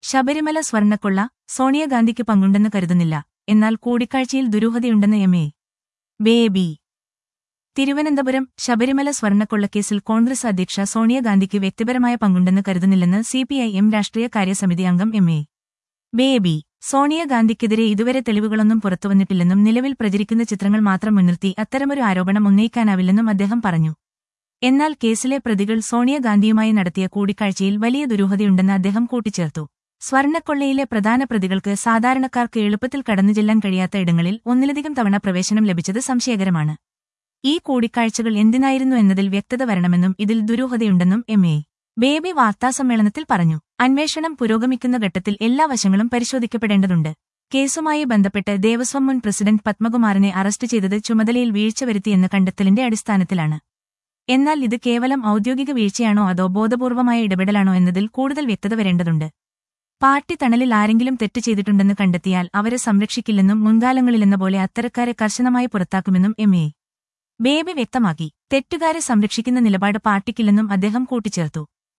ശബരിമല സ്വർണ്ണക്കൊള്ള സോണിയാഗാന്ധിക്ക് പങ്കുണ്ടെന്ന് കരുതുന്നില്ല എന്നാൽ കൂടിക്കാഴ്ചയിൽ ദുരൂഹതയുണ്ടെന്ന് എം എ ബേബി തിരുവനന്തപുരം ശബരിമല സ്വർണ്ണക്കൊള്ളക്കേസിൽ കോൺഗ്രസ് അധ്യക്ഷ സോണിയാഗാന്ധിക്ക് വ്യക്തിപരമായ പങ്കുണ്ടെന്ന് കരുതുന്നില്ലെന്ന് സിപിഐഎം രാഷ്ട്രീയ കാര്യസമിതി അംഗം എം എ ബേബി സോണിയാഗാന്ധിക്കെതിരെ ഇതുവരെ തെളിവുകളൊന്നും പുറത്തുവന്നിട്ടില്ലെന്നും നിലവിൽ പ്രചരിക്കുന്ന ചിത്രങ്ങൾ മാത്രം മുൻനിർത്തി അത്തരമൊരു ആരോപണം ഉന്നയിക്കാനാവില്ലെന്നും അദ്ദേഹം പറഞ്ഞു എന്നാൽ കേസിലെ പ്രതികൾ സോണിയാഗാന്ധിയുമായി നടത്തിയ കൂടിക്കാഴ്ചയിൽ വലിയ ദുരൂഹതയുണ്ടെന്ന് അദ്ദേഹം കൂട്ടിച്ചേർത്തു സ്വർണ്ണക്കൊള്ളയിലെ പ്രധാന പ്രതികൾക്ക് സാധാരണക്കാർക്ക് എളുപ്പത്തിൽ കടന്നുചെല്ലാൻ കഴിയാത്ത ഇടങ്ങളിൽ ഒന്നിലധികം തവണ പ്രവേശനം ലഭിച്ചത് സംശയകരമാണ് ഈ കൂടിക്കാഴ്ചകൾ എന്തിനായിരുന്നു എന്നതിൽ വ്യക്തത വരണമെന്നും ഇതിൽ ദുരൂഹതയുണ്ടെന്നും എം എ ബേബി വാർത്താസമ്മേളനത്തിൽ പറഞ്ഞു അന്വേഷണം പുരോഗമിക്കുന്ന ഘട്ടത്തിൽ എല്ലാ വശങ്ങളും പരിശോധിക്കപ്പെടേണ്ടതുണ്ട് കേസുമായി ബന്ധപ്പെട്ട് ദേവസ്വം മുൻ പ്രസിഡന്റ് പത്മകുമാറിനെ അറസ്റ്റ് ചെയ്തത് ചുമതലയിൽ വീഴ്ച വരുത്തിയെന്ന കണ്ടെത്തലിന്റെ അടിസ്ഥാനത്തിലാണ് എന്നാൽ ഇത് കേവലം ഔദ്യോഗിക വീഴ്ചയാണോ അതോ ബോധപൂർവമായ ഇടപെടലാണോ എന്നതിൽ കൂടുതൽ വ്യക്തത വരേണ്ടതുണ്ട് പാർട്ടി തണലിൽ ആരെങ്കിലും തെറ്റ് ചെയ്തിട്ടുണ്ടെന്ന് കണ്ടെത്തിയാൽ അവരെ സംരക്ഷിക്കില്ലെന്നും മുൻകാലങ്ങളിലെന്ന പോലെ അത്തരക്കാരെ കർശനമായി പുറത്താക്കുമെന്നും എം എ ബേബി വ്യക്തമാക്കി തെറ്റുകാരെ സംരക്ഷിക്കുന്ന നിലപാട് പാർട്ടിക്കില്ലെന്നും അദ്ദേഹം കൂട്ടിച്ചേർത്തു